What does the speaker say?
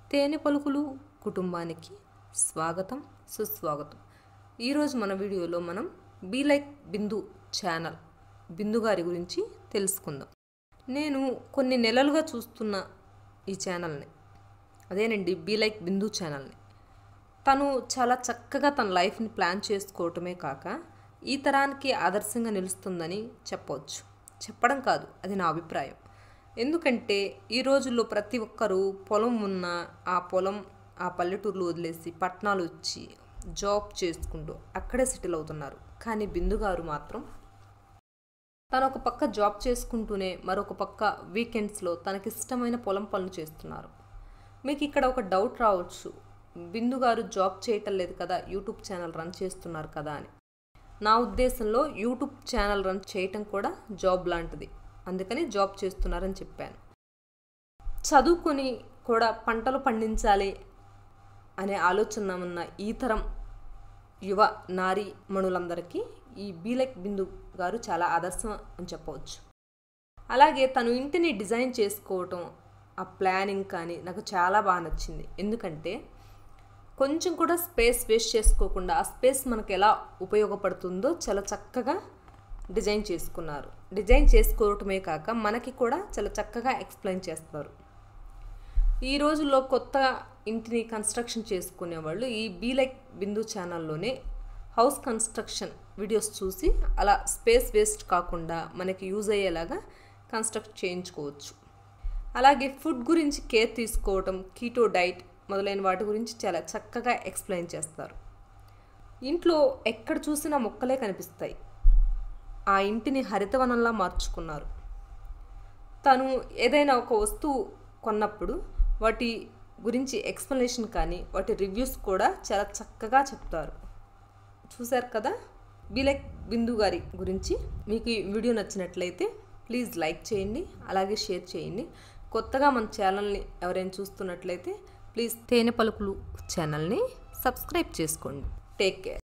తేనె పలుకులు కుటుంబానికి స్వాగతం సుస్వాగతం ఈరోజు మన వీడియోలో మనం be like Bindu channel Bindu గారి గురించి తెలుసుకుందాం నేను కొన్ని నెలలుగా చూస్తున్న ఈ ఛానల్ని అదేనండి బీ లైక్ బిందు ఛానల్ని తను చాలా చక్కగా తన లైఫ్ని ప్లాన్ చేసుకోవటమే కాక ఈ తరానికి ఆదర్శంగా నిలుస్తుందని చెప్పవచ్చు చెప్పడం కాదు అది నా అభిప్రాయం ఎందుకంటే ఈ రోజుల్లో ప్రతి ఒక్కరూ పొలం ఉన్న ఆ పొలం ఆ పల్లెటూర్లు వదిలేసి పట్టణాలు వచ్చి జాబ్ చేసుకుంటూ అక్కడే సెటిల్ అవుతున్నారు కానీ బిందు గారు మాత్రం తను ఒక పక్క జాబ్ చేసుకుంటూనే మరొక పక్క వీకెండ్స్లో తనకిష్టమైన పొలం పనులు చేస్తున్నారు మీకు ఇక్కడ ఒక డౌట్ రావచ్చు బిందు గారు జాబ్ చేయటం లేదు కదా యూట్యూబ్ ఛానల్ రన్ చేస్తున్నారు కదా అని నా ఉద్దేశంలో యూట్యూబ్ ఛానల్ రన్ చేయటం కూడా జాబ్ లాంటిది అందుకని జాబ్ చేస్తున్నారని చెప్పాను చదువుకొని కూడా పంటలు పండించాలి అనే ఆలోచన ఉన్న ఈ తరం యువ నారీ మణులందరికీ ఈ బీలెక్ బిందు గారు చాలా ఆదర్శం అని చెప్పవచ్చు అలాగే తను ఇంటిని డిజైన్ చేసుకోవటం ఆ ప్లానింగ్ కానీ నాకు చాలా బాగా నచ్చింది ఎందుకంటే కొంచెం కూడా స్పేస్ వేస్ట్ చేసుకోకుండా ఆ స్పేస్ మనకు ఎలా ఉపయోగపడుతుందో చాలా చక్కగా డిజైన్ చేసుకున్నారు డిజైన్ చేసుకోవటమే కాక మనకి కూడా చాలా చక్కగా ఎక్స్ప్లెయిన్ చేస్తారు ఈ రోజుల్లో కొత్త ఇంటిని కన్స్ట్రక్షన్ చేసుకునే వాళ్ళు ఈ బీ లైక్ బిందు ఛానల్లోనే హౌస్ కన్స్ట్రక్షన్ వీడియోస్ చూసి అలా స్పేస్ వేస్ట్ కాకుండా మనకి యూజ్ అయ్యేలాగా కన్స్ట్రక్ట్ చేయించుకోవచ్చు అలాగే ఫుడ్ గురించి కేర్ తీసుకోవటం కీటో డైట్ మొదలైన వాటి గురించి చాలా చక్కగా ఎక్స్ప్లెయిన్ చేస్తారు ఇంట్లో ఎక్కడ చూసినా మొక్కలే కనిపిస్తాయి ఆ ఇంటిని హరితవనంలా మార్చుకున్నారు తను ఏదైనా ఒక వస్తువు కొన్నప్పుడు వాటి గురించి ఎక్స్ప్లెనేషన్ కానీ వాటి రివ్యూస్ కూడా చాలా చక్కగా చెప్తారు చూశారు కదా బిలెక్ బిందు గారి గురించి మీకు ఈ వీడియో నచ్చినట్లయితే ప్లీజ్ లైక్ చేయండి అలాగే షేర్ చేయండి కొత్తగా మన ఛానల్ని ఎవరైనా చూస్తున్నట్లయితే ప్లీజ్ తేనె పలుకులు ఛానల్ని సబ్స్క్రైబ్ చేసుకోండి టేక్ కేర్